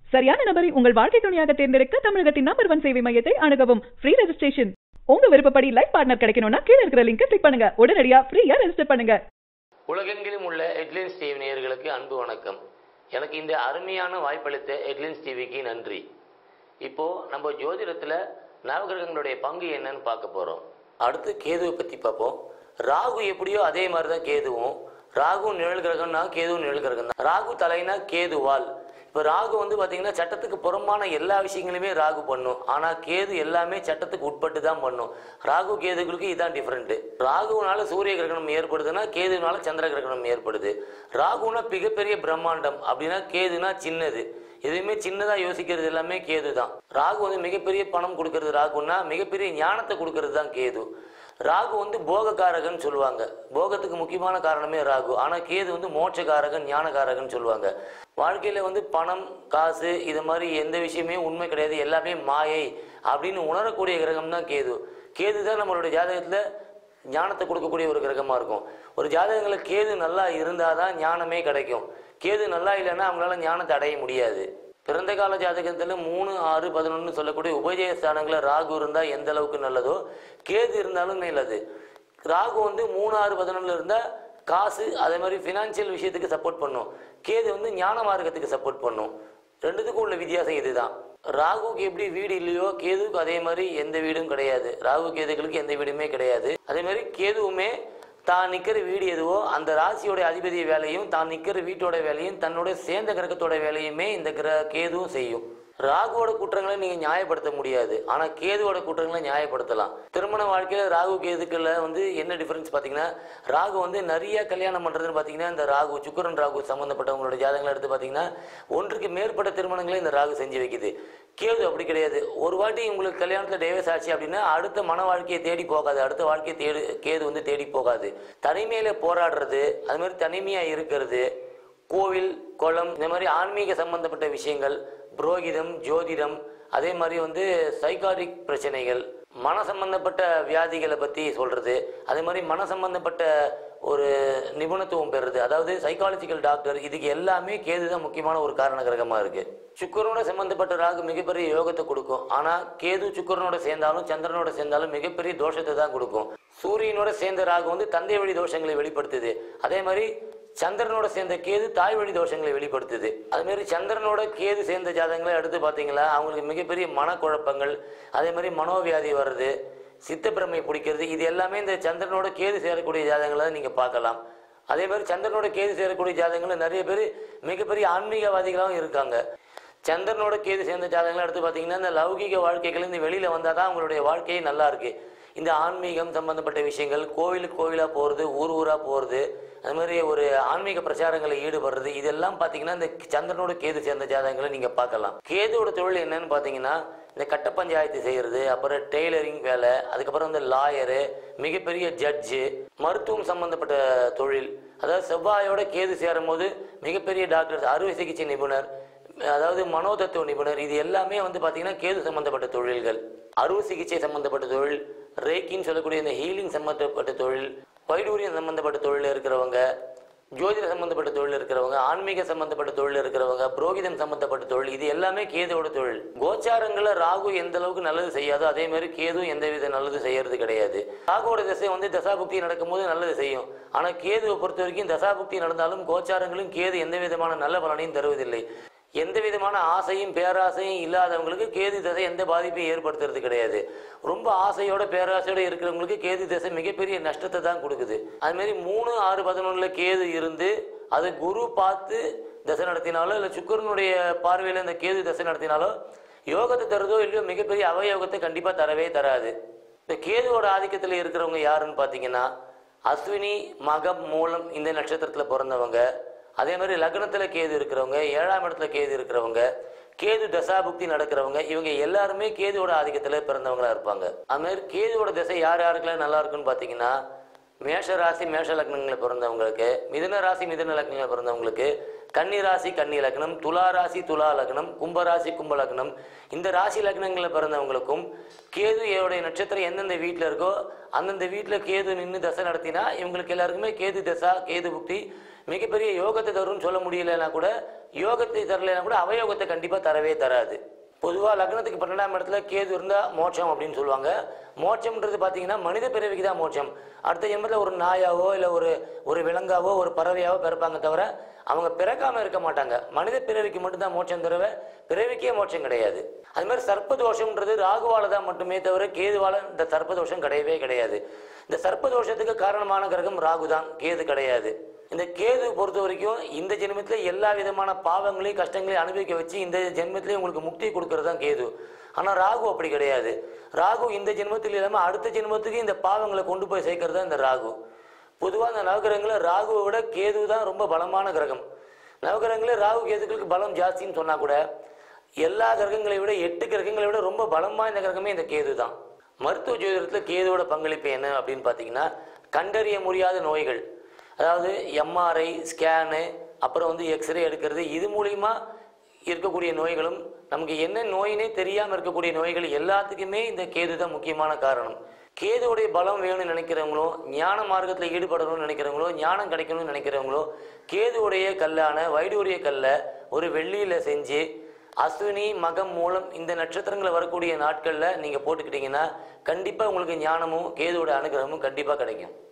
சரியான நபரை உங்கள் வாழ்க்கை துணையாக தேர்ந்தெடுக்க தமிழகத்தின் நம்பர் ஒன் சேவை மையத்தை அணுகவும் ஃப்ரீ ரெஜிஸ்ட்ரேஷன் உங்க விருப்பப்படி லைஃப் பார்ட்னர் கிடைக்கணும்னா கீழ இருக்கிற லிங்கை கிளிக் பண்ணுங்க உடனடியா ஃப்ரீயா ரெஜிஸ்டர் பண்ணுங்க உலகெங்கிலும் உள்ள ஹெட்லைன்ஸ் டிவி நேயர்களுக்கு அன்பு வணக்கம் எனக்கு இந்த அருமையான வாய்ப்பளித்த ஹெட்லைன்ஸ் டிவிக்கு நன்றி இப்போ நம்ம ஜோதிடத்துல நவகிரகங்களுடைய பங்கு என்னன்னு பார்க்க போறோம் அடுத்து கேதுவை பத்தி பார்ப்போம் ராகு எப்படியோ அதே மாதிரி தான் கேதுவும் ராகு நிழல் கிரகம்னா கேதுவும் நிழல் கிரகம் தான் ராகு தலைனா கேதுவால் இப்போ ராகு வந்து பார்த்தீங்கன்னா சட்டத்துக்கு புறம்பான எல்லா விஷயங்களுமே ராகு பண்ணும் ஆனால் கேது எல்லாமே சட்டத்துக்கு உட்பட்டு தான் பண்ணும் ராகு கேதுகளுக்கு இதான் டிஃப்ரெண்ட்டு ராகுனால சூரிய கிரகணம் ஏற்படுதுன்னா கேதுனால சந்திர கிரகணம் ஏற்படுது ராகுனா மிகப்பெரிய பிரம்மாண்டம் அப்படின்னா கேதுனா சின்னது எதுவுமே சின்னதாக யோசிக்கிறது எல்லாமே கேது தான் ராகு வந்து மிகப்பெரிய பணம் கொடுக்கறது ராகுன்னா மிகப்பெரிய ஞானத்தை கொடுக்கறது தான் கேது ராகு வந்து போகக்காரகன் சொல்லுவாங்க போகத்துக்கு முக்கியமான காரணமே ராகு ஆனால் கேது வந்து மோட்சக்காரகன் ஞானகாரகன் சொல்லுவாங்க வாழ்க்கையில் வந்து பணம் காசு இது மாதிரி எந்த விஷயமே உண்மை கிடையாது எல்லாமே மாயை அப்படின்னு உணரக்கூடிய கிரகம் தான் கேது கேது தான் நம்மளுடைய ஜாதகத்தில் ஞானத்தை கொடுக்கக்கூடிய ஒரு கிரகமாக இருக்கும் ஒரு ஜாதகங்களில் கேது நல்லா இருந்தால் தான் ஞானமே கிடைக்கும் கேது நல்லா இல்லைன்னா அவங்களால ஞானத்தை அடைய முடியாது பிறந்த கால ஜாதகத்தில் மூணு ஆறு பதினொன்று சொல்லக்கூடிய உபஜய ஸ்தானங்களில் ராகு இருந்தால் எந்த அளவுக்கு நல்லதோ கேது இருந்தாலும் நல்லது ராகு வந்து மூணு ஆறு பதினொன்றில் இருந்தால் காசு அதே மாதிரி ஃபினான்ஷியல் விஷயத்துக்கு சப்போர்ட் பண்ணும் கேது வந்து ஞான மார்க்கத்துக்கு சப்போர்ட் பண்ணும் ரெண்டுத்துக்கும் உள்ள வித்தியாசம் இதுதான் ராகுக்கு எப்படி வீடு இல்லையோ கேதுவுக்கு அதே மாதிரி எந்த வீடும் கிடையாது ராகு கேதுகளுக்கு எந்த வீடுமே கிடையாது அதே மாதிரி கேதுவுமே தான் நிற்கிற வீடு எதுவோ அந்த ராசியோட அதிபதி வேலையும் தான் நிற்கிற வீட்டோட வேலையும் தன்னோட சேர்ந்த கிரகத்தோட வேலையுமே இந்த கிர கேதுவும் செய்யும் ராகுவோட குற்றங்களை நீங்க நியாயப்படுத்த முடியாது ஆனா கேதுவோட குற்றங்களை நியாயப்படுத்தலாம் திருமண வாழ்க்கையில ராகு கேதுக்கள்ல வந்து என்ன டிஃபரன்ஸ் பாத்தீங்கன்னா ராகு வந்து நிறைய கல்யாணம் பண்றதுன்னு பாத்தீங்கன்னா இந்த ராகு சுக்கரன் ராகு சம்பந்தப்பட்டவங்களோட ஜாதகங்களை எடுத்து பாத்தீங்கன்னா ஒன்றுக்கு மேற்பட்ட திருமணங்களை இந்த ராகு செஞ்சு வைக்குது கேது அப்படி கிடையாது ஒரு வாட்டி உங்களுக்கு கல்யாணத்துல டைவர்ஸ் ஆச்சு அப்படின்னா அடுத்த மன வாழ்க்கையை தேடி போகாது அடுத்த வாழ்க்கையை தேடி கேது வந்து தேடி போகாது தனிமையில போராடுறது அது மாதிரி தனிமையா இருக்கிறது கோவில் குளம் இந்த மாதிரி ஆன்மீக சம்பந்தப்பட்ட விஷயங்கள் புரோகிதம் ஜோதிடம் அதே மாதிரி வந்து சைக்காரிக் பிரச்சனைகள் மன சம்பந்தப்பட்ட வியாதிகளை பற்றி சொல்கிறது அதே மாதிரி மன சம்பந்தப்பட்ட ஒரு நிபுணத்துவம் பெறுறது அதாவது சைக்காலஜிக்கல் டாக்டர் இதுக்கு எல்லாமே கேது தான் முக்கியமான ஒரு காரண கிரகமாக இருக்குது சுக்கரனோட சம்பந்தப்பட்ட ராகு மிகப்பெரிய யோகத்தை கொடுக்கும் ஆனால் கேது சுக்கரனோட சேர்ந்தாலும் சந்திரனோட சேர்ந்தாலும் மிகப்பெரிய தோஷத்தை தான் கொடுக்கும் சூரியனோட சேர்ந்த ராகு வந்து தந்தை வழி தோஷங்களை வெளிப்படுத்துது அதே மாதிரி சந்திரனோட சேர்ந்த கேது தாய் வழி தோஷங்களை வெளிப்படுத்துது அது மாதிரி சந்திரனோட கேது சேர்ந்த ஜாதகங்களை எடுத்து பார்த்தீங்களா அவங்களுக்கு மிகப்பெரிய மனக்குழப்பங்கள் அதே மாதிரி மனோவியாதி வர்றது சித்தப்பிரமை பிடிக்கிறது இது எல்லாமே இந்த சந்திரனோட கேது சேரக்கூடிய ஜாதகங்களை நீங்கள் பார்க்கலாம் அதே மாதிரி சந்திரனோட கேது சேரக்கூடிய ஜாதகங்கள் நிறைய பேர் மிகப்பெரிய ஆன்மீகவாதிகளாகவும் இருக்காங்க சந்திரனோட கேது சேர்ந்த ஜாதகங்களை எடுத்து பார்த்தீங்கன்னா இந்த லௌகிக வாழ்க்கைகள் இந்த வெளியில் வந்தால் தான் அவங்களுடைய வாழ்க்கையே நல்லா இருக்கு இந்த ஆன்மீகம் சம்பந்தப்பட்ட விஷயங்கள் கோவிலுக்கு கோவிலாக போகிறது ஊர் ஊராக போகிறது அது மாதிரி ஒரு ஆன்மீக பிரச்சாரங்களை ஈடுபடுறது இதெல்லாம் பார்த்தீங்கன்னா இந்த சந்திரனோட கேது சேர்ந்த ஜாதகங்களை நீங்கள் பார்க்கலாம் கேதுவோட தொழில் என்னன்னு பார்த்தீங்கன்னா இந்த கட்ட பஞ்சாயத்து செய்கிறது அப்புறம் டெய்லரிங் வேலை அதுக்கப்புறம் வந்து லாயரு மிகப்பெரிய ஜட்ஜு மருத்துவம் சம்பந்தப்பட்ட தொழில் அதாவது செவ்வாயோட கேது சேரும் போது மிகப்பெரிய டாக்டர் அறுவை சிகிச்சை நிபுணர் அதாவது மனோதத்துவ நிபுணர் இது எல்லாமே வந்து பார்த்தீங்கன்னா கேது சம்பந்தப்பட்ட தொழில்கள் அறுவை சிகிச்சை சம்பந்தப்பட்ட தொழில் ரேக்கின்னு சொல்லக்கூடிய இந்த ஹீலிங் சம்பந்தப்பட்ட தொழில் வைடூரியம் சம்பந்தப்பட்ட தொழில் இருக்கிறவங்க ஜோதிட சம்பந்தப்பட்ட தொழில் இருக்கிறவங்க ஆன்மீக சம்பந்தப்பட்ட தொழில் இருக்கிறவங்க புரோகிதம் சம்பந்தப்பட்ட தொழில் இது எல்லாமே கேதுவோட தொழில் கோச்சாரங்களை ராகு எந்த அளவுக்கு நல்லது செய்யாதோ அதே மாதிரி கேது எந்த வித நல்லது செய்யறது கிடையாது ராகுவோட திசை வந்து தசாபுக்தி நடக்கும்போது நல்லது செய்யும் ஆனா கேதுவை பொறுத்த வரைக்கும் தசாபுக்தி நடந்தாலும் கோச்சாரங்களும் கேது எந்த விதமான நல்ல பலனையும் தருவதில்லை எந்த விதமான ஆசையும் பேராசையும் இல்லாதவங்களுக்கு கேது தசை எந்த பாதிப்பையும் ஏற்படுத்துறது கிடையாது ரொம்ப ஆசையோட பேராசையோட இருக்கிறவங்களுக்கு கேது தசை மிகப்பெரிய நஷ்டத்தை தான் கொடுக்குது அது மாதிரி மூணு ஆறு பதினொன்றுல கேது இருந்து அது குரு பார்த்து தசை நடத்தினாலோ இல்லை சுக்கரனுடைய பார்வையில் இந்த கேது தசை நடத்தினாலோ யோகத்தை தருதோ இல்லையோ மிகப்பெரிய அவயோகத்தை கண்டிப்பாக தரவே தராது இந்த கேதுவோட ஆதிக்கத்தில் இருக்கிறவங்க யாருன்னு பார்த்தீங்கன்னா அஸ்வினி மகம் மூலம் இந்த நட்சத்திரத்தில் பிறந்தவங்க அதே மாதிரி லக்னத்தில் கேது இருக்கிறவங்க ஏழாம் இடத்துல கேது இருக்கிறவங்க கேது தசாபுக்தி நடக்கிறவங்க இவங்க எல்லாருமே கேதுவோட ஆதிக்கத்தில் பிறந்தவங்களா இருப்பாங்க அது மாதிரி கேதுவோட திசை யார் யாருக்கெல்லாம் நல்லா இருக்குன்னு பார்த்தீங்கன்னா மேஷ ராசி மேஷ லக்னங்களில் பிறந்தவங்களுக்கு மிதுன ராசி மிதுன லக்னங்களில் பிறந்தவங்களுக்கு கன்னி ராசி கன்னி லக்னம் துலா ராசி துலா லக்னம் கும்பராசி கும்ப லக்னம் இந்த ராசி லக்னங்களில் பிறந்தவங்களுக்கும் கேது ஏவுடைய நட்சத்திரம் எந்தெந்த வீட்டில் இருக்கோ அந்தந்த வீட்டில் கேது நின்று தசை நடத்தினா இவங்களுக்கு எல்லாருக்குமே கேது தசா கேது புக்தி மிகப்பெரிய யோகத்தை தரும்னு சொல்ல முடியலன்னா கூட யோகத்தை தரலைன்னா கூட அவயோகத்தை கண்டிப்பாக தரவே தராது பொதுவாக லக்னத்துக்கு பன்னெண்டாம் இடத்துல கேது இருந்தால் மோட்சம் அப்படின்னு சொல்லுவாங்க மோட்சம்ன்றது பார்த்தீங்கன்னா மனித பிறவிக்கு தான் மோட்சம் அடுத்த ஜென்மத்தில் ஒரு நாயாவோ இல்லை ஒரு ஒரு விலங்காவோ ஒரு பறவையாவோ பிறப்பாங்க தவிர அவங்க பிறக்காம இருக்க மாட்டாங்க மனித பிறவிக்கு மட்டும்தான் மோட்சம் தவிர பிறவிக்கே மோட்சம் கிடையாது அது மாதிரி சர்ப்ப தோஷம்ன்றது ராகுவால தான் மட்டுமே தவிர கேதுவால இந்த சர்ப்ப தோஷம் கிடையவே கிடையாது இந்த சர்ப்ப தோஷத்துக்கு காரணமான கிரகம் ராகு தான் கேது கிடையாது இந்த கேது பொறுத்த வரைக்கும் இந்த ஜென்மத்தில் எல்லா விதமான பாவங்களையும் கஷ்டங்களையும் அனுபவிக்க வச்சு இந்த ஜென்மத்திலே உங்களுக்கு முக்தி கொடுக்கறது தான் கேது ஆனால் ராகு அப்படி கிடையாது ராகு இந்த ஜென்மத்தில் இல்லாமல் அடுத்த ஜென்மத்துக்கு இந்த பாவங்களை கொண்டு போய் சேர்க்கறது தான் இந்த ராகு பொதுவாக இந்த நவகிரகங்களில் ராகுவை விட கேது தான் ரொம்ப பலமான கிரகம் நவகிரகங்களில் ராகு கேதுக்களுக்கு பலம் ஜாஸ்தின்னு சொன்னால் கூட எல்லா கிரகங்களை விட எட்டு கிரகங்களை விட ரொம்ப பலமாக இந்த கிரகமே இந்த கேது தான் மருத்துவ ஜோதிடத்தில் கேதுவோட பங்களிப்பு என்ன அப்படின்னு பார்த்தீங்கன்னா கண்டறிய முடியாத நோய்கள் அதாவது எம்ஆர்ஐ ஸ்கேனு அப்புறம் வந்து எக்ஸ்ரே எடுக்கிறது இது மூலிமா இருக்கக்கூடிய நோய்களும் நமக்கு என்ன நோயினே தெரியாமல் இருக்கக்கூடிய நோய்கள் எல்லாத்துக்குமே இந்த கேது தான் முக்கியமான காரணம் கேதுவுடைய பலம் வேணும்னு நினைக்கிறவங்களோ ஞான மார்க்கத்தில் ஈடுபடணும்னு நினைக்கிறவங்களோ ஞானம் கிடைக்கணும்னு நினைக்கிறவங்களோ கேதுவுடைய கல்லான வைடூரிய கல்லை ஒரு வெள்ளியில் செஞ்சு அஸ்வினி மகம் மூலம் இந்த நட்சத்திரங்களை வரக்கூடிய நாட்களில் நீங்கள் போட்டுக்கிட்டீங்கன்னா கண்டிப்பாக உங்களுக்கு ஞானமும் கேதுவோட அனுகிரகமும் கண்டிப்பாக கிடைக்கும்